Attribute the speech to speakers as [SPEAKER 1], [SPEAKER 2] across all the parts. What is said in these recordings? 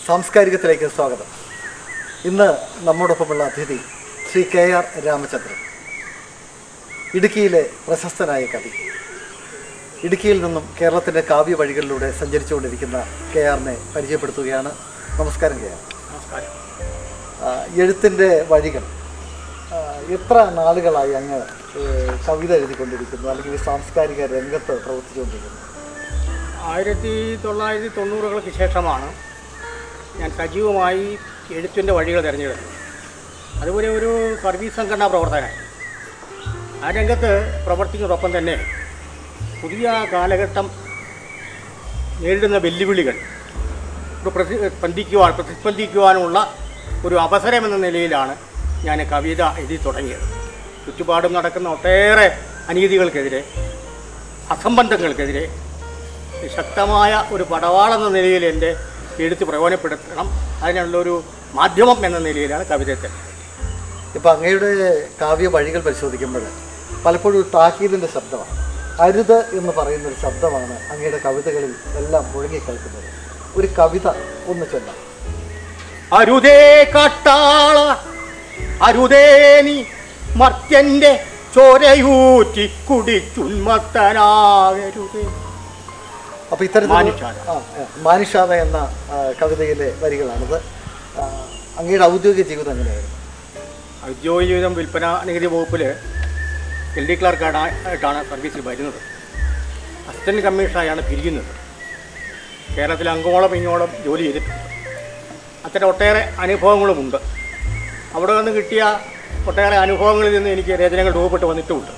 [SPEAKER 1] സാംസ്കാരികത്തിലേക്ക് സ്വാഗതം ഇന്ന് നമ്മോടൊപ്പമുള്ള അതിഥി ശ്രീ കെ ആർ രാമചന്ദ്രൻ ഇടുക്കിയിലെ പ്രശസ്തനായ കവി ഇടുക്കിയിൽ നിന്നും കേരളത്തിൻ്റെ കാവ്യ വഴികളിലൂടെ സഞ്ചരിച്ചുകൊണ്ടിരിക്കുന്ന കെ ആറിനെ പരിചയപ്പെടുത്തുകയാണ് നമസ്കാരം കെ ആർ
[SPEAKER 2] നമസ്കാരം
[SPEAKER 1] ആ, എഴുത്തിൻ്റെ വഴികൾ ആ, എത്ര നാളുകളായി അങ്ങ് ഏഹ്, കവിത എഴുതിക്കൊണ്ടിരിക്കുന്നു അല്ലെങ്കിൽ ഈ സാംസ്കാരിക രംഗത്ത് പ്രവർത്തിച്ചുകൊണ്ടിരിക്കുന്നു
[SPEAKER 2] ആയിരത്തി തൊള്ളായിരത്തി തൊണ്ണൂറുകൾക്ക് ശേഷമാണ് ഞാൻ സജീവമായി എഴുത്തിൻ്റെ വഴികൾ തിരഞ്ഞെടുത്തത് അതുപോലെ ഒരു സർവീസ് സംഘടനാ പ്രവർത്തകനായി ആ രംഗത്ത് പ്രവർത്തിക്കുന്നതോടൊപ്പം തന്നെ പുതിയ കാലഘട്ടം നേരിടുന്ന വെല്ലുവിളികൾ ഒരു പ്രതിസ്പന്ദിക്കുവാൻ പ്രതിസ്പന്ദിക്കുവാനുള്ള ഒരു അവസരമെന്ന നിലയിലാണ് ഞാൻ കവിത എഴുതി തുടങ്ങിയത് ചുറ്റുപാടും നടക്കുന്ന ഒട്ടേറെ അനീതികൾക്കെതിരെ അസംബന്ധങ്ങൾക്കെതിരെ ശക്തമായ ഒരു പടവാളെന്ന നിലയിൽ എൻ്റെ എഴുത്ത് പ്രയോജനപ്പെടുത്തണം അതിനുള്ളൊരു മാധ്യമം എന്ന നിലയിലാണ് കവിതത്തെ
[SPEAKER 1] ഇപ്പം അങ്ങയുടെ കാവ്യ വഴികൾ പരിശോധിക്കുമ്പോൾ പലപ്പോഴും ഒരു താക്കീതിൻ്റെ ശബ്ദമാണ് അരുത് എന്ന് പറയുന്ന ഒരു ശബ്ദമാണ് അങ്ങയുടെ കവിതകളിൽ എല്ലാം മുഴങ്ങിക്കേൾക്കുന്നത് ഒരു കവിത ഒന്ന് ചൊല്ലാം
[SPEAKER 2] അരുതേ കാട്ടാള അരുതേ നീ മർത്യന്റെ ചോരയൂറ്റി കുടിച്ചുന്മത്തനാകരുതേ
[SPEAKER 1] അപ്പോൾ ഇത്തരത്തിൽ
[SPEAKER 2] മാനിഷാദ.
[SPEAKER 1] ആ, ആ, മാനിഷാദ എന്ന ആ, കവിതയിലെ വരികളാണിത് ആ, അങ്ങയുടെ ഔദ്യോഗിക ജീവിതം എങ്ങനെയായിരുന്നു
[SPEAKER 2] ഔദ്യോഗിക ജീവിതം വിൽപ്പന നികുതി വകുപ്പിൽ എൽ ഡി ക്ലർക്കാണ് ആയിട്ടാണ് സർവീസിൽ വരുന്നത് അസിസ്റ്റൻറ്റ് കമ്മീഷണറായാണ് പിരിയുന്നത് കേരളത്തിൽ അങ്ങോളം ഇങ്ങോളം ജോലി ചെയ്തിട്ടുണ്ട് അത്തരം ഒട്ടേറെ അനുഭവങ്ങളുമുണ്ട് അവിടെ നിന്ന് കിട്ടിയ ഒട്ടേറെ അനുഭവങ്ങളിൽ നിന്ന് എനിക്ക് രചനകൾ രൂപപ്പെട്ട് വന്നിട്ടുമുണ്ട്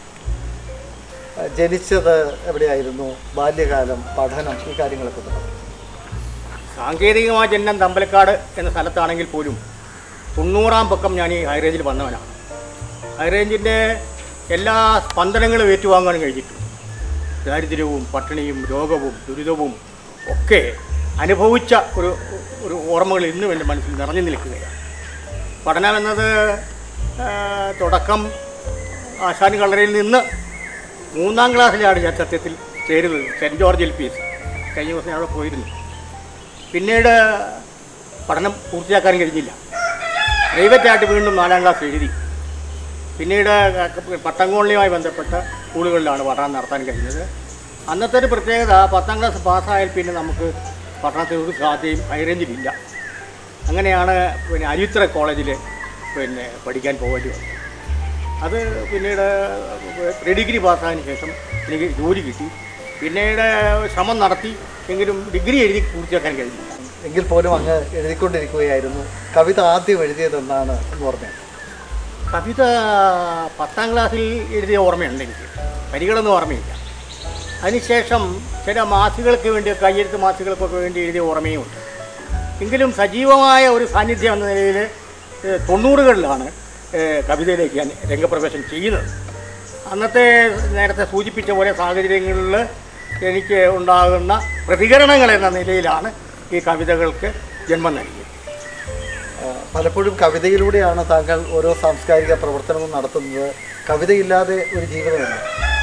[SPEAKER 1] ആ, ജനിച്ചത് എവിടെയായിരുന്നു ബാല്യകാലം പഠനം ഈ കാര്യങ്ങളൊക്കെ ഒന്ന് പറയൂ.
[SPEAKER 2] സാങ്കേതികമായ ജന്മം തമ്പലക്കാട് എന്ന സ്ഥലത്താണെങ്കിൽ പോലും തൊണ്ണൂറാം പക്കം ഞാൻ ഈ ഹൈറേഞ്ചിൽ വന്നവനാണ് ഹൈറേഞ്ചിൻ്റെ എല്ലാ സ്പന്ദനങ്ങളും ഏറ്റുവാങ്ങാൻ കഴിഞ്ഞിട്ടുണ്ട് ദാരിദ്ര്യവും പട്ടിണിയും രോഗവും ദുരിതവും ഒക്കെ അനുഭവിച്ച ഒരു ഒരു ഓർമ്മകൾ ഇന്നും എൻ്റെ മനസ്സിൽ നിറഞ്ഞു നിൽക്കുകയാണ് പഠനം എന്നത് ആ, തുടക്കം ആശാൻ കളറിയിൽ നിന്ന് മൂന്നാം ക്ലാസ്സിലാണ് ഞാൻ സത്യത്തിൽ ചേരുന്നത് Saint George L P S കഴിഞ്ഞ ദിവസം ഞാൻ അവിടെ പോയിരുന്നു പിന്നീട് പഠനം പൂർത്തിയാക്കാൻ കഴിഞ്ഞില്ല പ്രൈവറ്റായിട്ട് വീണ്ടും നാലാം ക്ലാസ് എഴുതി പിന്നീട് പട്ടംകോളിയുമായി ബന്ധപ്പെട്ട സ്കൂളുകളിലാണ് പഠനം നടത്താൻ കഴിഞ്ഞത് അന്നത്തെ ഒരു പ്രത്യേകത പത്താം ക്ലാസ് പാസ്സായാൽ പിന്നെ നമുക്ക് പഠനത്തിന് ഒരു സാധ്യതയും ഹൈറേഞ്ചിലില്ല അങ്ങനെയാണ് പിന്നെ അരിത്ര കോളേജിൽ പിന്നെ പഠിക്കാൻ പോകേണ്ടി വന്നത് അത് പിന്നീട് പ്രീ ഡിഗ്രി പാസ്സായതിനു ശേഷം എനിക്ക് ജോലി കിട്ടി പിന്നീട് ശ്രമം നടത്തി എങ്കിലും ഡിഗ്രി എഴുതി പൂർത്തിയാക്കാൻ കഴിഞ്ഞില്ല
[SPEAKER 1] എങ്കിൽ പോലും അങ്ങ് എഴുതിക്കൊണ്ടിരിക്കുകയായിരുന്നു കവിത ആദ്യം എഴുതിയതെന്നാണ് ഓർമ്മ
[SPEAKER 2] കവിത പത്താം ക്ലാസ്സിൽ എഴുതിയ ഓർമ്മയുണ്ട് എനിക്ക് വരികളൊന്നും ഓർമ്മയില്ല അതിനുശേഷം ചില മാസികൾക്ക് വേണ്ടി കയ്യെഴുത്ത് മാസികൾക്കൊക്കെ വേണ്ടി എഴുതിയ ഓർമ്മയുമുണ്ട് എങ്കിലും സജീവമായ ഒരു സാന്നിധ്യം എന്ന നിലയിൽ ഏഹ്, തൊണ്ണൂറുകളിലാണ് ഏഹ്, കവിതയിലേക്ക് ഞാൻ രംഗപ്രവേശനം ചെയ്യുന്നത് അന്നത്തെ നേരത്തെ സൂചിപ്പിച്ച പോലെ സാഹചര്യങ്ങളിൽ എനിക്ക് ഉണ്ടാകുന്ന പ്രതികരണങ്ങൾ എന്ന നിലയിലാണ് ഈ കവിതകൾക്ക് ജന്മം നൽകിയത്
[SPEAKER 1] ആ, പലപ്പോഴും കവിതയിലൂടെയാണ് താങ്കൾ ഓരോ സാംസ്കാരിക പ്രവർത്തനവും നടത്തുന്നത് കവിതയില്ലാതെ ഒരു ജീവിതമില്ല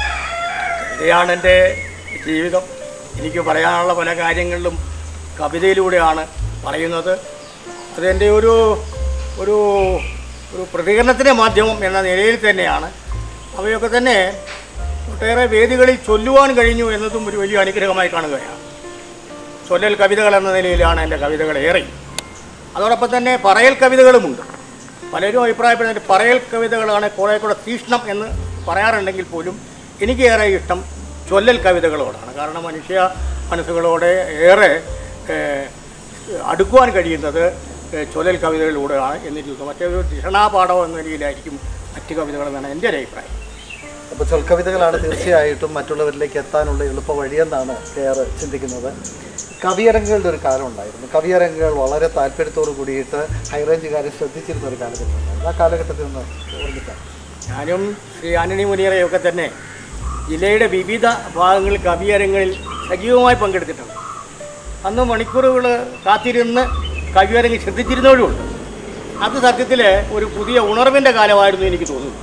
[SPEAKER 2] ഇതാണ് എൻ്റെ ജീവിതം എനിക്ക് പറയാനുള്ള പല കാര്യങ്ങളിലും കവിതയിലൂടെയാണ് പറയുന്നത് അതെൻ്റെ ഒരു ഒരു ഒരു പ്രതികരണത്തിൻ്റെ മാധ്യമം എന്ന നിലയിൽ തന്നെയാണ് അവയൊക്കെ തന്നെ ഒട്ടേറെ വേദികളിൽ ചൊല്ലുവാൻ കഴിഞ്ഞു എന്നതും ഒരു വലിയ അനുഗ്രഹമായി കാണുകയാണ് ചൊല്ലൽ കവിതകൾ എന്ന നിലയിലാണ് എൻ്റെ കവിതകൾ ഏറെ അതോടൊപ്പം തന്നെ പറയൽ കവിതകളുമുണ്ട് പലരും അഭിപ്രായപ്പെടുന്നത് പറയൽ കവിതകളാണ് കുറേ കൂടെ തീഷ്ണം എന്ന് പറയാറുണ്ടെങ്കിൽ പോലും എനിക്ക് ഏറെ ഇഷ്ടം ചൊല്ലൽ കവിതകളോടാണ് കാരണം മനുഷ്യ മനസ്സുകളോടെ ഏറെ ഏഹ്, അടുക്കുവാൻ കഴിയുന്നത് ഏഹ്, ചൊല്ലൽ കവിതകളിലൂടെയാണ് എന്നിട്ട് തോന്നുന്നു മറ്റൊരു ധിഷണാപാഠം എന്ന നിലയിലായിരിക്കും മറ്റ് കവിതകളെന്നാണ് എൻ്റെ ഒരു അഭിപ്രായം
[SPEAKER 1] അപ്പോൾ ചൊൽക്കവിതകളാണ് തീർച്ചയായിട്ടും മറ്റുള്ളവരിലേക്ക് എത്താനുള്ള എളുപ്പ വഴിയെന്നാണ് കെയർ ചിന്തിക്കുന്നത് കവിയരങ്ങുകളുടെ ഒരു കാലം ഉണ്ടായിരുന്നു കവിയരങ്ങുകൾ വളരെ താല്പര്യത്തോടു കൂടിയിട്ട് ഹൈറേഞ്ചുകാരെ ശ്രദ്ധിച്ചിരുന്ന ഒരു കാലഘട്ടം ഉണ്ടായിരുന്നു ആ കാലഘട്ടത്തിൽ നിന്ന് ഓർമ്മിക്കാം
[SPEAKER 2] ഞാനും ശ്രീ ആന്റണി മുനിയറയൊക്കെ തന്നെ ജില്ലയുടെ വിവിധ ഭാഗങ്ങളിൽ കവിയരങ്ങളിൽ സജീവമായി പങ്കെടുത്തിട്ടുണ്ട് അന്ന് മണിക്കൂറുകൾ കാത്തിരുന്ന് കവിയരങ്ങ് ശ്രദ്ധിച്ചിരുന്നവരുമുണ്ട് അത് സത്യത്തിൽ ഒരു പുതിയ ഉണർവിൻ്റെ കാലമായിരുന്നു എനിക്ക് തോന്നുന്നു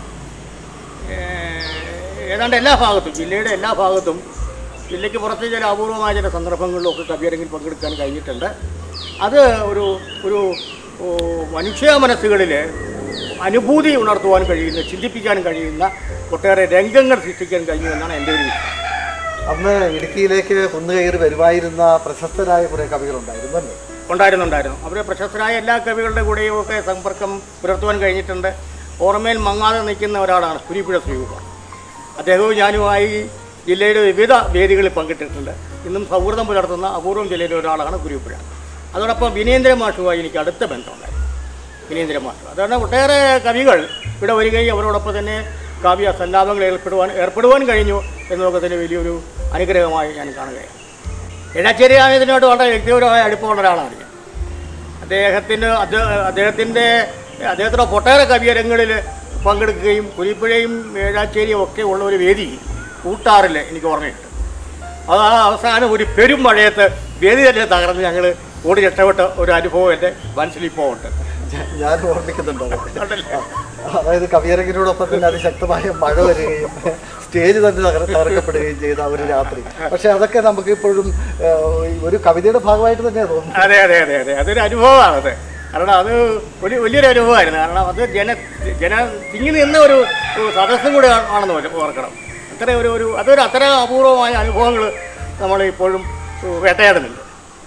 [SPEAKER 2] ഏഹ് ഏതാണ്ട് എല്ലാ ഭാഗത്തും ജില്ലയുടെ എല്ലാ ഭാഗത്തും ജില്ലയ്ക്ക് പുറത്ത് ചില അപൂർവമായ ചില സന്ദർഭങ്ങളിലൊക്കെ കവിയരങ്ങിൽ പങ്കെടുക്കാൻ കഴിഞ്ഞിട്ടുണ്ട് അത് ഒരു ഒരു ഓ, മനുഷ്യ മനസ്സുകളിൽ അനുഭൂതി ഉണർത്തുവാൻ കഴിയുന്ന ചിന്തിപ്പിക്കാൻ കഴിയുന്ന ഒട്ടേറെ രംഗങ്ങൾ സൃഷ്ടിക്കാൻ കഴിയും എന്നാണ് എൻ്റെ ഒരു വിശ്വാസം
[SPEAKER 1] അന്ന് ഇടുക്കിയിലേക്ക് കുന്നുകയറി വരുമായിരുന്ന പ്രശസ്തരായ കുറേ കവികളുണ്ടായിരുന്നു അല്ലേ
[SPEAKER 2] ഉണ്ടായിരുന്നുണ്ടായിരുന്നു അവരെ പ്രശസ്തരായ എല്ലാ കവികളുടെ കൂടെയും ഒക്കെ സമ്പർക്കം പുലർത്തുവാൻ കഴിഞ്ഞിട്ടുണ്ട് ഓർമ്മയിൽ മങ്ങാതെ നിൽക്കുന്ന ഒരാളാണ് കുരിപ്പുഴ ശ്രീകുമാർ അദ്ദേഹവും ഞാനുമായി ജില്ലയുടെ വിവിധ വേദികളിൽ പങ്കിട്ടിട്ടുണ്ട് ഇന്നും സൗഹൃദം പുലർത്തുന്ന അപൂർവം ജില്ലയിലെ ഒരാളാണ് കുരിപ്പുഴ അതോടൊപ്പം വിനേന്ദ്ര മാഷുമായി എനിക്ക് അടുത്ത ബന്ധമുണ്ടായിരുന്നു വിനേന്ദ്ര മാഷ് അതാണ് ഒട്ടേറെ കവികൾ ഇവിടെ വരികയും അവരോടൊപ്പം തന്നെ കാവ്യ സല്ലാപങ്ങളിൽ ഏർപ്പെടുവാൻ ഏർപ്പെടുവാൻ കഴിഞ്ഞു എന്നതൊക്കെ തന്നെ വലിയൊരു അനുഗ്രഹമായി ഞാൻ കാണുകയാണ് എഴച്ചേരി ആയതിനോട് വളരെ വ്യക്തിപരമായ അടുപ്പമുള്ള ഒരാളാണ് ഞാൻ അദ്ദേഹത്തിന് അത് അദ്ദേഹത്തിൻ്റെ അദ്ദേഹത്തിൻ്റെ ഒട്ടേറെ കവിയരങ്ങളിൽ പങ്കെടുക്കുകയും കുരിപ്പുഴയും ഏഴാച്ചേരിയും ഒക്കെ ഉള്ള ഒരു വേദി കൂട്ടാറില്ല എനിക്ക് ഓർമ്മയുണ്ട് അത് ആ അവസാനം ഒരു പെരും മഴയത്ത് വേദി തന്നെ തകർന്ന് ഞങ്ങൾ ഓടി രക്ഷപ്പെട്ട ഒരു അനുഭവം എൻ്റെ മനസ്സിൽ ഇപ്പോൾ ഉണ്ട്
[SPEAKER 1] ഞാ- ഞാൻ ഓർമ്മിക്കുന്നുണ്ട് അത്.
[SPEAKER 2] ഉണ്ടല്ലേ?
[SPEAKER 1] അതായത് കവിയരങ്ങിനോടൊപ്പം തന്നെ അതിശക്തമായ മഴ വരികയും സ്റ്റേജ് തന്നെ തകർ തകർക്കപ്പെടുകയും ചെയ്ത ആ ഒരു രാത്രി പക്ഷെ അതൊക്കെ നമുക്ക് ഇപ്പോഴും ഏഹ്, ഒരു കവിതയുടെ ഭാഗമായിട്ട് തന്നെയാണ് തോന്നുന്നത്
[SPEAKER 2] അതെ അതെ അതെ അതെ അതൊരു അനുഭവമാണത് കാരണം അത് ഒരു വലിയൊരു അനുഭവമായിരുന്നു കാരണം അത് ജന ജന തിങ്ങി നിന്ന ഒരു ഒരു സദസ്സും കൂടെ ആ- ആണെന്ന് ഓർ- ഓർക്കണം അത്ര ഒരു ഒരു അതൊരു അത്ര അപൂർവമായ അനുഭവങ്ങൾ നമ്മൾ ഇപ്പോഴും ഏഹ്, വേട്ടയാടുന്നുണ്ട്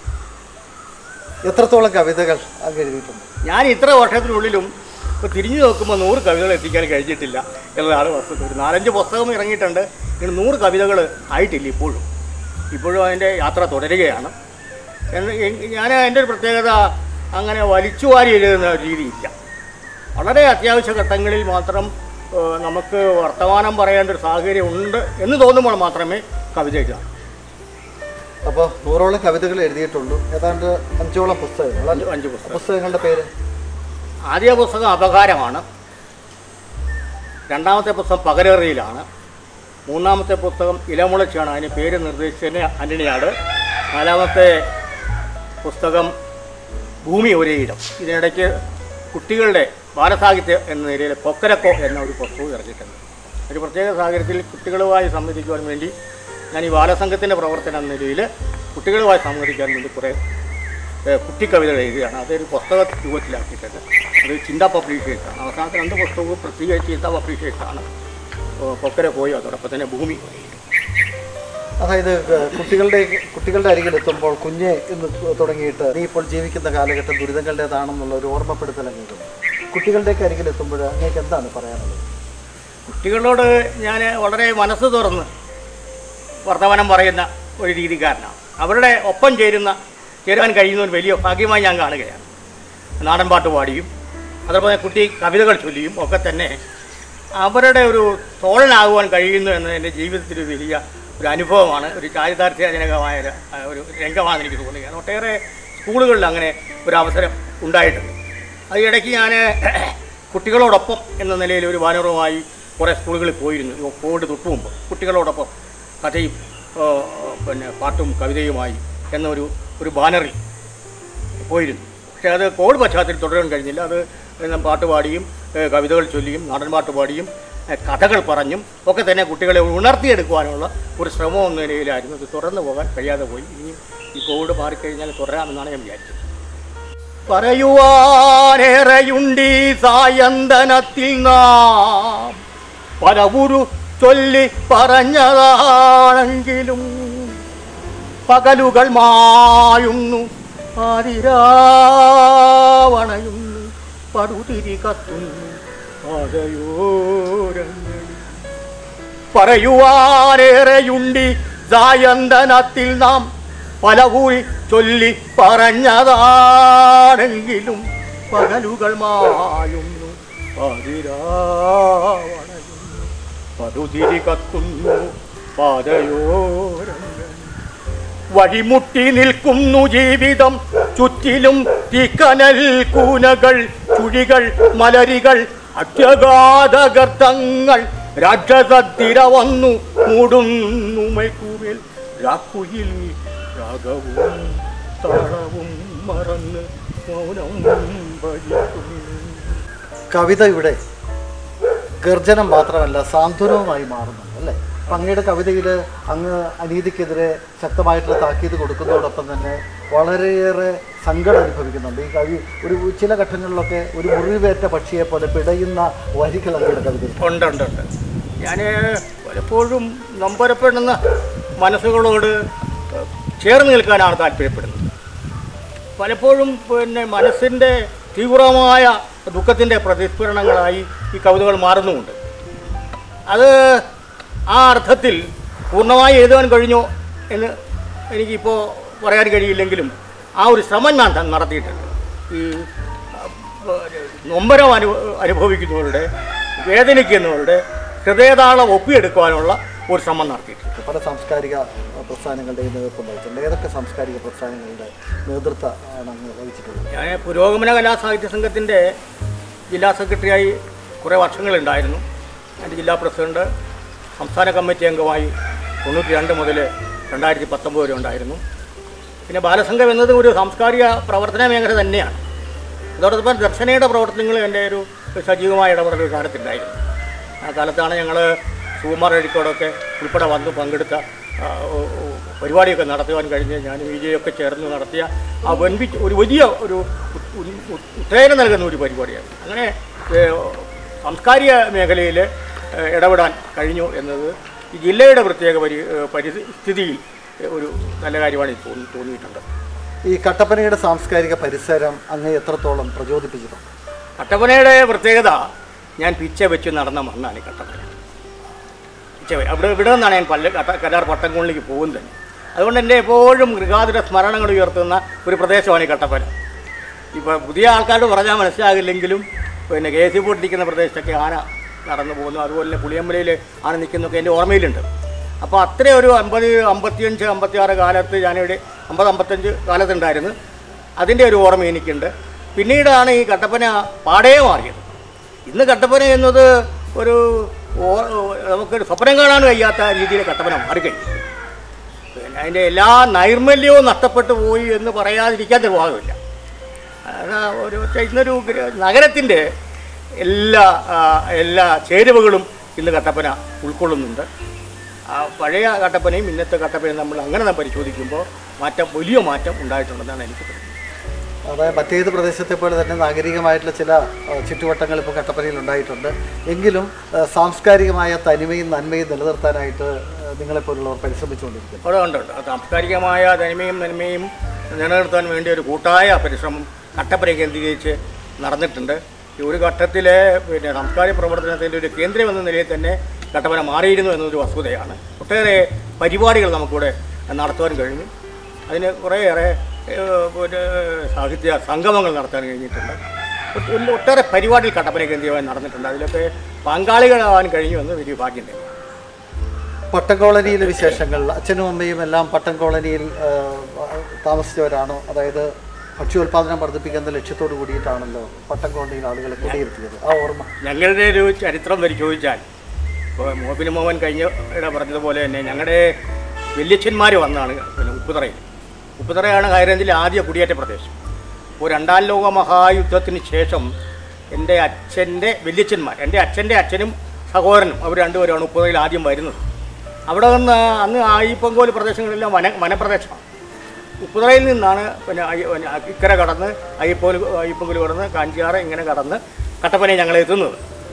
[SPEAKER 1] എത്രത്തോളം കവിതകൾ അങ്ങ് എഴുതിയിട്ടുണ്ട്
[SPEAKER 2] ഞാൻ ഇത്ര വർഷത്തിനുള്ളിലും ഇപ്പോൾ തിരിഞ്ഞു നോക്കുമ്പോൾ നൂറ് കവിതകൾ എത്തിക്കാൻ കഴിഞ്ഞിട്ടില്ല എന്നതാണ് വസ്തുത ഒരു നാലഞ്ച് പുസ്തകം ഇറങ്ങിയിട്ടുണ്ട് ഇങ്ങനെ നൂറ് കവിതകൾ ആയിട്ടില്ല ഇപ്പോഴും ഇപ്പോഴും അതിൻ്റെ യാത്ര തുടരുകയാണ് എന്ന് എ- ഞാൻ എൻ്റെ ഒരു പ്രത്യേകത അങ്ങനെ വലിച്ചുവാരി എഴുതുന്ന ഒരു രീതിയില്ല വളരെ അത്യാവശ്യ ഘട്ടങ്ങളിൽ മാത്രം ഏഹ്, നമുക്ക് വർത്തമാനം പറയേണ്ട ഒരു സാഹചര്യം ഉണ്ട് എന്ന് തോന്നുമ്പോൾ മാത്രമേ കവിത എഴുതാം
[SPEAKER 1] അപ്പോൾ നൂറോളം കവിതകൾ എഴുതിയിട്ടുള്ളൂ ഏതാണ്ട് അഞ്ചോളം പുസ്തകങ്ങൾ അല്ലേ?
[SPEAKER 2] അഞ്ച് പുസ്തകം
[SPEAKER 1] പുസ്തകങ്ങളുടെ പേര്
[SPEAKER 2] ആദ്യ പുസ്തകം അപകാരമാണ് രണ്ടാമത്തെ പുസ്തകം പകരേറിയിലാണ് മൂന്നാമത്തെ പുസ്തകം ഇലമുളച്ചാണ് അതിന് പേര് നിർദ്ദേശിച്ചതിന് ആൻ്റണിയാണ് നാലാമത്തെ പുസ്തകം ഭൂമി ഒരേയിടം ഇതിനിടയ്ക്ക് കുട്ടികളുടെ ബാലസാഹിത്യം എന്ന നിലയിൽ കൊക്കരക്കോ എന്ന ഒരു പുസ്തകവും ഇറങ്ങിയിട്ടുണ്ട് ഒരു പ്രത്യേക സാഹചര്യത്തിൽ കുട്ടികളുമായി സംവദിക്കുവാൻ വേണ്ടി ഞാൻ ഈ ബാലസംഘത്തിൻ്റെ പ്രവർത്തനം എന്ന നിലയിൽ കുട്ടികളുമായി സംവദിക്കാൻ വേണ്ടി കുറേ ഏഹ് കുട്ടിക്കവിതകൾ എഴുതുകയാണ് അതൊരു പുസ്തക രൂപത്തിലാക്കിയിട്ടുണ്ട് അത് ചിന്ത പബ്ലിഷേഴ്സാണ് അവസാനത്തെ രണ്ട് പുസ്തകവും പ്രത്യേക ചിന്ത പബ്ലിഷേഴ്സാണ് പൊക്കര പോയി അതോടൊപ്പം തന്നെ ഭൂമി
[SPEAKER 1] അതായത് ഏഹ്, കുട്ടികളുടെ കുട്ടികളുടെ അരികിൽ എത്തുമ്പോൾ കുഞ്ഞെ എന്ന് തുടങ്ങിയിട്ട് നീ ഇപ്പോൾ ജീവിക്കുന്ന കാലഘട്ടം ദുരിതങ്ങളുടേതാണെന്നുള്ള ഒരു ഓർമ്മപ്പെടുത്തൽ അങ്ങേക്കും കുട്ടികളുടെയൊക്കെ അരികിൽ എത്തുമ്പോൾ അങ്ങേക്ക് എന്താണ് പറയാനുള്ളത്
[SPEAKER 2] കുട്ടികളോട് ഞാൻ വളരെ മനസ്സ് തുറന്ന് വർത്തമാനം പറയുന്ന ഒരു രീതിക്കാരനാണ് അവരുടെ ഒപ്പം ചേരുന്ന ചേരാൻ കഴിയുന്ന ഒരു വലിയ ഭാഗ്യമായി ഞാൻ കാണുകയാണ് നാടൻ പാട്ട് പാടിയും അതുപോലെ കുട്ടി കവിതകൾ ചൊല്ലിയും ഒക്കെ തന്നെ അവരുടെ ഒരു തോഴനാകുവാൻ കഴിയുന്നു എന്നത് എൻ്റെ ജീവിതത്തിൽ ഒരു വലിയ ഒരു അനുഭവമാണ് ഒരു ചാരിതാർത്ഥ്യജനകമായ ഒരു, ആ, ഒരു രംഗമാണെന്ന് എനിക്ക് തോന്നുകയാണ് ഒട്ടേറെ സ്കൂളുകളിൽ അങ്ങനെ ഒരു അവസരം ഉണ്ടായിട്ടുണ്ട് അത് ഇടയ്ക്ക് ഞാൻ കുട്ടികളോടൊപ്പം എന്ന നിലയിൽ ഒരു ബാനറുമായി കുറേ സ്കൂളുകളിൽ പോയിരുന്നു ഈ കോവിഡ് തൊട്ട് മുമ്പ് കുട്ടികളോടൊപ്പം കഥയും ആ, പിന്നെ പാട്ടും കവിതയുമായി എന്നൊരു ഒരു ബാനറിൽ പോയിരുന്നു പക്ഷേ അത് കോവിഡ് പശ്ചാത്തലത്തിൽ തുടരാൻ കഴിഞ്ഞില്ല അത് പിന്നെ പാട്ട് പാടിയും ഏ, കവിതകൾ ചൊല്ലിയും നാടൻ പാട്ട് പാടിയും ഏ, കഥകൾ പറഞ്ഞും ഒക്കെ തന്നെ കുട്ടികളെ ഉണർത്തിയെടുക്കുവാനുള്ള ഒരു ശ്രമം എന്ന നിലയിലായിരുന്നു അത് തുടർന്ന് പോകാൻ കഴിയാതെ പോയി ഇനി ഈ കോവിഡ് മാറിക്കഴിഞ്ഞാൽ തുടരാമെന്നാണ് ഞാൻ വിചാരിച്ചത് പറയുവാനേറെയുണ്ടീ സായന്തനത്തിൽ നാം പലവുരു ചൊല്ലി പറഞ്ഞതാണെങ്കിലും പകലുകൾ മായുന്നു ആതിരാവണയുന്നു പടുതിരി കത്തുന്നു പാതയോരങ്ങളിൽ പറയുവാനേറെയുണ്ടി സായന്തനത്തിൽ നാം പലകൂടി ചൊല്ലി പറഞ്ഞതാണെങ്കിലും പകലുകൾ മായുന്നു പാതിരാവണയുന്നു പടുതിരി കത്തുന്നു പാതയോരങ്ങളിൽ വഴിമുട്ടി നിൽക്കുന്നു ജീവിതം ചുറ്റിലും തീക്കനൽ കൂനകൾ ചുഴികൾ മലരികൾ അത്യഗാധഗർത്തങ്ങൾ രാക്ഷസത്തിര വന്നു മൂടുന്നു മൈക്കൂറിൽ രാക്കുയിൽ രാഗവും താളവും മറന്ന് മൗനം ഭരിക്കുന്നു
[SPEAKER 1] കവിത ഇവിടെ ഗർജനം മാത്രമല്ല സാന്ത്വനവുമായി മാറുന്നുണ്ട് അല്ലേ അപ്പം അങ്ങയുടെ കവിതയിൽ അങ്ങ് അനീതിക്കെതിരെ ശക്തമായിട്ടുള്ള താക്കീത് കൊടുക്കുന്നതോടൊപ്പം തന്നെ വളരെയേറെ സങ്കടം അനുഭവിക്കുന്നുണ്ട് ഈ കവി ഒരു ചില ഘട്ടങ്ങളിലൊക്കെ ഒരു മുറിവേറ്റ പക്ഷിയെ പോലെ പിടയുന്ന വരികൾ അങ്ങയുടെ കവിതയിൽ
[SPEAKER 2] ഉണ്ട് ഉണ്ട് ഉണ്ട് ഞാൻ പലപ്പോഴും നൊമ്പരപ്പെടുന്ന മനസ്സുകളോട് ചേർന്ന് നിൽക്കാനാണ് താല്പര്യപ്പെടുന്നത് പലപ്പോഴും പിന്നെ മനസ്സിൻ്റെ തീവ്രമായ ദുഃഖത്തിൻ്റെ പ്രതിസ്ഫുരണങ്ങളായി ഈ കവിതകൾ മാറുന്നുമുണ്ട് അത് ആ അർത്ഥത്തിൽ പൂർണ്ണമായി എഴുതാൻ കഴിഞ്ഞോ എന്ന് എനിക്കിപ്പോൾ പറയാൻ കഴിയില്ലെങ്കിലും ആ ഒരു ശ്രമം ഞാൻ ത- നടത്തിയിട്ടുണ്ട് ഈ ആ, നൊമ്പരം അനു അനുഭവിക്കുന്നവരുടെ വേദനിക്കുന്നവരുടെ ഹൃദയതാളം ഒപ്പിയെടുക്കുവാനുള്ള ഒരു ശ്രമം നടത്തിയിട്ടുണ്ട്
[SPEAKER 1] പല സാംസ്കാരിക അഹ്, പ്രസ്ഥാനങ്ങളുടെയും നേതൃത്വം വഹിച്ചിട്ടുണ്ട് ഏതൊക്കെ സാംസ്കാരിക പ്രസ്ഥാനങ്ങളുടെ നേതൃത്വം ആണ് അങ്ങ് വഹിച്ചിട്ടുള്ളത്
[SPEAKER 2] ഞാൻ പുരോഗമന കലാ സാഹിത്യ സംഘത്തിൻ്റെ ജില്ലാ സെക്രട്ടറിയായി കുറേ വർഷങ്ങളുണ്ടായിരുന്നു എൻ്റെ ജില്ലാ പ്രസിഡന്റ് സംസ്ഥാന കമ്മിറ്റി അംഗമായി തൊണ്ണൂറ്റി രണ്ട് മുതൽ രണ്ടായിരത്തി പത്തൊമ്പത് വരെ ഉണ്ടായിരുന്നു പിന്നെ ബാലസംഘം എന്നത് ഒരു സാംസ്കാരിക പ്രവർത്തന മേഖല തന്നെയാണ് അതോടൊപ്പം ദർശനയുടെ പ്രവർത്തനങ്ങൾ എൻ്റെ ഒരു സജീവമായ ഇടപെടൽ കാലത്തുണ്ടായിരുന്നു ആ കാലത്താണ് ഞങ്ങൾ സുകുമാർ അഴിക്കോടൊക്കെ ഉൾപ്പെടെ വന്ന് പങ്കെടുത്ത ആ, ഓ- ഓ- പരിപാടിയൊക്കെ നടത്തുവാൻ കഴിഞ്ഞ് ഞാൻ വിജയൊക്കെ ചേർന്ന് നടത്തിയ ആ വൻപിച്ച് ഒരു വലിയ ഒരു ഉ- ഉ- ഉ- ഉത്തേജനം നൽകുന്ന ഒരു പരിപാടിയാണ് അങ്ങനെ ഏ, സാംസ്കാരിക മേഖലയിൽ ഏ, ഇടപെടാൻ കഴിഞ്ഞു എന്നത് ഈ ജില്ലയുടെ പ്രത്യേക പരി ഏ, പരിസ്ഥിതിയിൽ ഒരു നല്ല കാര്യമാണ് എനിക്ക് തോന്നി തോന്നിയിട്ടുണ്ട്
[SPEAKER 1] ഈ കട്ടപ്പനയുടെ സാംസ്കാരിക പരിസരം അങ്ങ് എത്രത്തോളം പ്രചോദിപ്പിച്ചിട്ടുണ്ട്
[SPEAKER 2] കട്ടപ്പനയുടെ പ്രത്യേകത ഞാൻ പിച്ച വെച്ച് നടന്ന മണ്ണാണ് ഈ കട്ടപ്പന പിച്ച വെ- അവിടെ ഇവിടെ നിന്നാണ് ഞാൻ പല്ല കട്ട കരാർ പട്ടംകോണിലേക്ക് പോകുന്നത് തന്നെ അതുകൊണ്ട് എൻ്റെ എപ്പോഴും മൃഗാതുര സ്മരണകൾ ഉയർത്തുന്ന ഒരു പ്രദേശമാണ് ഈ കട്ടപ്പന ഇപ്പോൾ പുതിയ ആൾക്കാരോട് പറഞ്ഞാൽ മനസ്സിലാകില്ലെങ്കിലും പിന്നെ കെ സി പൊട്ടിക്കുന്ന പ്രദേശത്തൊക്കെ ആന നടന്നു പോകുന്നു അതുപോലെ തന്നെ പുളിയമ്പലയിൽ ആന നിൽക്കുന്നൊക്കെ എൻ്റെ ഓർമ്മയിലുണ്ട് അപ്പോൾ അത്രയും ഒരു അമ്പത് അമ്പത്തിയഞ്ച് അമ്പത്തിയാറ് കാലത്ത് ഞാനിവിടെ അമ്പത് അമ്പത്തഞ്ച് കാലത്തുണ്ടായിരുന്നു അതിൻ്റെ ഒരു ഓർമ്മ എനിക്കുണ്ട് പിന്നീടാണ് ഈ കട്ടപ്പന പാടേ മാറിയത് ഇന്ന് കട്ടപ്പന എന്നത് ഒരു ഓ- നമുക്കൊരു സ്വപ്നം കാണാൻ കഴിയാത്ത രീതിയിൽ കട്ടപ്പന മാറിക്കഴിഞ്ഞു പിന്നെ അതിൻ്റെ എല്ലാ നൈർമല്യവും നഷ്ടപ്പെട്ടു പോയി എന്ന് പറയാതിരിക്കാൻ നിർവാഹമില്ല അതാ ഒരു പക്ഷേ ഇന്നൊരു ഗ്ര- നഗരത്തിൻ്റെ എല്ലാ ആ, എല്ലാ ചേരുവകളും ഇന്ന് കട്ടപ്പന ഉൾക്കൊള്ളുന്നുണ്ട് ആ പഴയ കട്ടപ്പനയും ഇന്നത്തെ കട്ടപ്പനയും നമ്മൾ അങ്ങനെ നാം പരിശോധിക്കുമ്പോൾ മാറ്റം വലിയ മാറ്റം ഉണ്ടായിട്ടുണ്ടെന്നാണ് എനിക്ക് തോന്നുന്നത്
[SPEAKER 1] അതായത് മറ്റേത് പ്രദേശത്തെ പോലെ തന്നെ നാഗരികമായിട്ടുള്ള ചില അഹ്, ചുറ്റുവട്ടങ്ങൾ ഇപ്പോൾ കട്ടപ്പനയിൽ ഉണ്ടായിട്ടുണ്ട് എങ്കിലും അഹ്, സാംസ്കാരികമായ തനിമയും നന്മയും നിലനിർത്താനായിട്ട് അഹ്, നിങ്ങളെപ്പോലുള്ളവർ പരിശ്രമിച്ചുകൊണ്ടിരിക്കുന്നു
[SPEAKER 2] അവിടെ ഉണ്ട് ഉണ്ട്. സാംസ്കാരികമായ തനിമയും നന്മയും നിലനിർത്താൻ വേണ്ടി ഒരു കൂട്ടായ പരിശ്രമം കട്ടപ്പന കേന്ദ്രീകരിച്ച് നടന്നിട്ടുണ്ട് ഈ ഒരു ഘട്ടത്തിലെ പിന്നെ സാംസ്കാരിക പ്രവർത്തനത്തിൻ്റെ ഒരു കേന്ദ്രം എന്ന നിലയിൽ തന്നെ കട്ടപ്പന മാറിയിരുന്നു എന്നതൊരു വസ്തുതയാണ് ഒട്ടേറെ പരിപാടികൾ നമുക്കിവിടെ നടത്തുവാൻ കഴിഞ്ഞു അതിന് കുറേയേറെ ഏഹ്, പിന്നെ സാഹിത്യ സംഗമങ്ങൾ നടത്താൻ കഴിഞ്ഞിട്ടുണ്ട് ഒട്ട് ഒട്ടേറെ പരിപാടികൾ കട്ടപ്പന കേന്ദ്രീയമായി നടന്നിട്ടുണ്ട് അതിലൊക്കെ പങ്കാളികളാവാൻ കഴിഞ്ഞു എന്ന് വലിയ ഭാഗ്യം തന്നെ
[SPEAKER 1] പട്ടം കോളനിയിലെ വിശേഷങ്ങൾ അച്ഛനും അമ്മയും എല്ലാം പട്ടം കോളനിയിൽ അഹ്, താമസിച്ചവരാണോ അതായത് ഭക്ഷ്യോൽപാദനം വർദ്ധിപ്പിക്കുന്ന ലക്ഷ്യത്തോട് കൂടിയിട്ടാണല്ലോ പട്ടം കോളനിയിൽ ആളുകളെ കുടിയിരുത്തിയത് ആ ഓർമ്മ
[SPEAKER 2] ഞങ്ങളുടെ ഒരു ചരിത്രം പരിശോധിച്ചാൽ ഇപ്പോൾ മോബിന് മോഹൻ കഴിഞ്ഞ ഇടെ പറഞ്ഞതുപോലെ തന്നെ ഞങ്ങളുടെ വല്യച്ഛന്മാർ വന്നാണ് പിന്നെ ഉപ്പുതറയിൽ ഉപ്പുതറയാണ് ഹൈറേഞ്ചിലെ ആദ്യ കുടിയേറ്റ പ്രദേശം ഇപ്പോൾ രണ്ടാം ലോക മഹായുദ്ധത്തിന് ശേഷം എൻ്റെ അച്ഛൻ്റെ വല്യച്ഛന്മാർ എൻ്റെ അച്ഛൻ്റെ അച്ഛനും സഹോദരനും അവർ രണ്ടുപേരാണ് ഉപ്പുതറയിൽ ആദ്യം വരുന്നത് അവിടെ നിന്ന് അന്ന് ആയിപ്പങ്കോല് പ്രദേശങ്ങളെല്ലാം വന വനപ്രദേശമാണ് ഉപ്പുതറയിൽ നിന്നാണ് പിന്നെ അയ്യ- പിന്നെ ഇക്കര കടന്ന് അയ്യപ്പോൽ അയ്യപ്പങ്കോല് കടന്ന് കാഞ്ചിയാറ് ഇങ്ങനെ കടന്ന് കട്ടപ്പനയിൽ ഞങ്ങൾ എത്തുന്നത്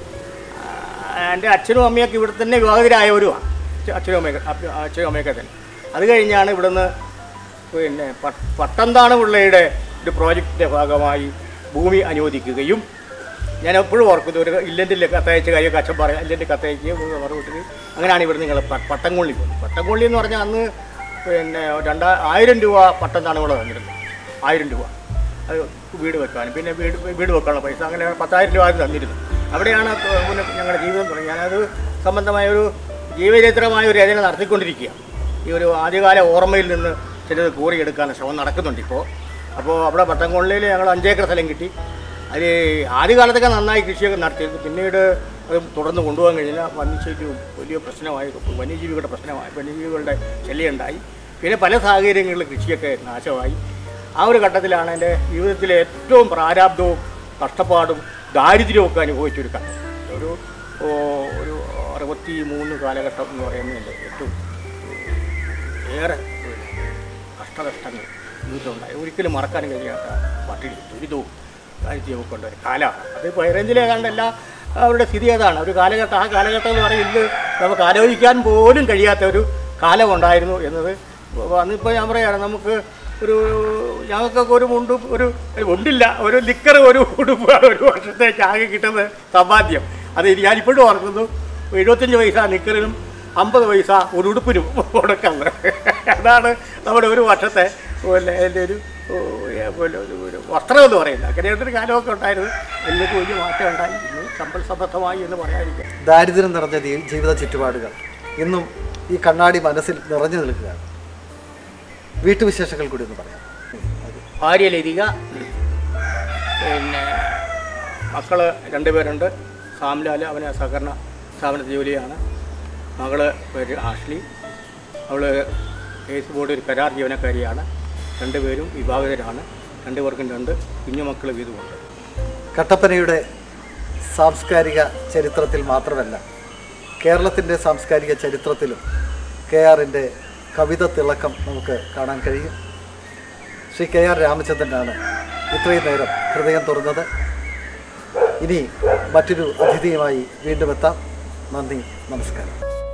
[SPEAKER 2] ആ, എൻ്റെ അച്ഛനും അമ്മയൊക്കെ ഇവിടെ തന്നെ വിവാഹിതരായവരുമാണ് അച്ഛ- അച്ഛനും അമ്മയൊക്കെ അപ്പ- അച്ഛനും അമ്മയൊക്കെ തന്നെ അത് കഴിഞ്ഞാണ് ഇവിടുന്ന് പിന്നെ പ- പട്ടംതാണ് പിള്ളയുടെ ഒരു പ്രോജക്റ്റിൻ്റെ ഭാഗമായി ഭൂമി അനുവദിക്കുകയും ഞാൻ എപ്പോഴും ഓർക്കുന്നത് ഒരു ഇല്ലൻ്റെ കത്തയച്ച കാര്യമൊക്കെ അച്ഛൻ പറയാം ഇല്ലൻ്റെ കത്തയച്ച് മറുപടി അങ്ങനെയാണ് ഇവിടെ നിങ്ങൾ പട്ടംകൊള്ളി പോകുന്നത് പട്ടംകൊള്ളി എന്ന് പറഞ്ഞാൽ അന്ന് പിന്നെ രണ്ടാ ആയിരം രൂപ പട്ടം താണ് ഇവിടെ തന്നിരുന്നത് ആയിരം രൂപ അത് വീട് വെക്കാനും പിന്നെ വീട് വീട് വെക്കാനുള്ള പൈസ അങ്ങനെ പത്തായിരം രൂപ അത് തന്നിരുന്നു അവിടെയാണ് പിന്നെ ഞങ്ങളുടെ ജീവിതം തുടങ്ങി ഞാനത് സംബന്ധമായ ഒരു ജീവചരിത്രമായ ഒരു രചന നടത്തിക്കൊണ്ടിരിക്കുക ഈ ഒരു ആദ്യകാല ഓർമ്മയിൽ നിന്ന് ചിലത് കോറിയെടുക്കാൻ ശ്രമം നടക്കുന്നുണ്ട് ഇപ്പോൾ അപ്പോൾ അവിടെ പട്ടംകൊള്ളിയിൽ ഞങ്ങൾ അഞ്ചേക്കർ സ്ഥലം കിട്ടി അത് ആദ്യകാലത്തൊക്കെ നന്നായി കൃഷിയൊക്കെ നടത്തിയിരുന്നു പിന്നീട് അത് തുടർന്ന് കൊണ്ടുപോകാൻ കഴിഞ്ഞില്ല വന്യജീവി വലിയ പ്രശ്നമായി വന്യജീവികളുടെ പ്രശ്നമായി വന്യജീവികളുടെ ശല്യം ഉണ്ടായി പിന്നെ പല സാഹചര്യങ്ങളിൽ കൃഷിയൊക്കെ നാശമായി ആ ഒരു ഘട്ടത്തിലാണ് എൻ്റെ ജീവിതത്തിലെ ഏറ്റവും പ്രാരാബ്ദവും കഷ്ടപ്പാടും ദാരിദ്ര്യവും ഒക്കെ അനുഭവിച്ചൊരു ഘട്ടം ഒരു ഓ, ഒരു അറുപത്തി മൂന്ന് കാലഘട്ടം എന്ന് പറയുന്നതിൽ ഏറ്റവും ഏറെ കഷ്ടകഷ്ടങ്ങൾ ജീവിതമുണ്ടായി ഒരിക്കലും മറക്കാൻ കഴിയാത്ത പട്ടിണി ദുരിതവും ദാരിദ്ര്യവും കൊണ്ട ഒരു കാലമാണ് അത് ഇപ്പോൾ ഹൈറേഞ്ചിലെ കണ്ട എല്ലാ അവരുടെ സ്ഥിതി അതാണ് ഒരു കാലഘട്ടം ആ കാലഘട്ടം എന്ന് പറയുന്നത് നമുക്ക് ആലോചിക്കാൻ പോലും കഴിയാത്ത ഒരു കാലമുണ്ടായിരുന്നു എന്നത് അന്നിപ്പോൾ ഞാൻ പറയുകയാണ് നമുക്ക് ഒരു ഞങ്ങൾക്കൊക്കെ ഒരു മുണ്ട് ഒരു ഒരു മുണ്ടില്ല ഒരു ലിക്കർ ഒരു ഉടുപ്പാണ് ഒരു വർഷത്തേക്ക് ആകെ കിട്ടുന്നത് സമ്പാദ്യം അത് ഞാനിപ്പോഴും ഓർക്കുന്നു എഴുപത്തഞ്ച് പൈസ നിക്കറിനും അമ്പത് പൈസ ഒരു ഉടുപ്പിനും കൊടുക്കുന്നത് അതാണ് നമ്മുടെ ഒരു വർഷത്തെ പിന്നെ എൻ്റെ ഒരു ഓ, ഏ, പിന്നെ ഒരു ഒരു വസ്ത്രം എന്ന് പറയുന്നത് അങ്ങനെയൊക്കെ ഒരു കാലമൊക്കെ ഉണ്ടായിരുന്നു എന്നിട്ട് വലിയ മാറ്റം ഉണ്ടായി ഇന്ന് സമ്പൽ സമൃദ്ധമായി എന്ന് പറയാതിരിക്കാം
[SPEAKER 1] ദാരിദ്ര്യം നിറഞ്ഞ ജീ- ജീവിത ചുറ്റുപാടുകൾ ഇന്നും ഈ കണ്ണാടി മനസ്സിൽ നിറഞ്ഞു നിൽക്കുകയാണ് വീട്ടുവിശേഷങ്ങൾ കൂടി ഒന്ന് പറയാം അത്
[SPEAKER 2] ഭാര്യ ലതിക പിന്നെ മക്കള് രണ്ടുപേരുണ്ട് സാംലാൽ അവന് സഹകരണ സ്ഥാപനത്തിൽ ജോലിയാണ് മകള് പേര് ആഷ്ലി അവൾ കേസ് ബോർഡ് ഒരു കരാർ ജീവനക്കാരിയാണ് രണ്ടുപേരും വിവാഹിതരാണ് രണ്ടുപേർക്കും രണ്ട് കുഞ്ഞുമക്കൾ വീതമുണ്ട്
[SPEAKER 1] കട്ടപ്പനയുടെ സാംസ്കാരിക ചരിത്രത്തിൽ മാത്രമല്ല കേരളത്തിൻ്റെ സാംസ്കാരിക ചരിത്രത്തിലും കെ ആറിൻ്റെ കവിത തിളക്കം നമുക്ക് കാണാൻ കഴിയും ശ്രീ കെ ആർ രാമചന്ദ്രനാണ് ഇത്രയും നേരം ഹൃദയം തുറന്നത് ഇനി മറ്റൊരു അതിഥിയുമായി വീണ്ടും എത്താം നന്ദി നമസ്കാരം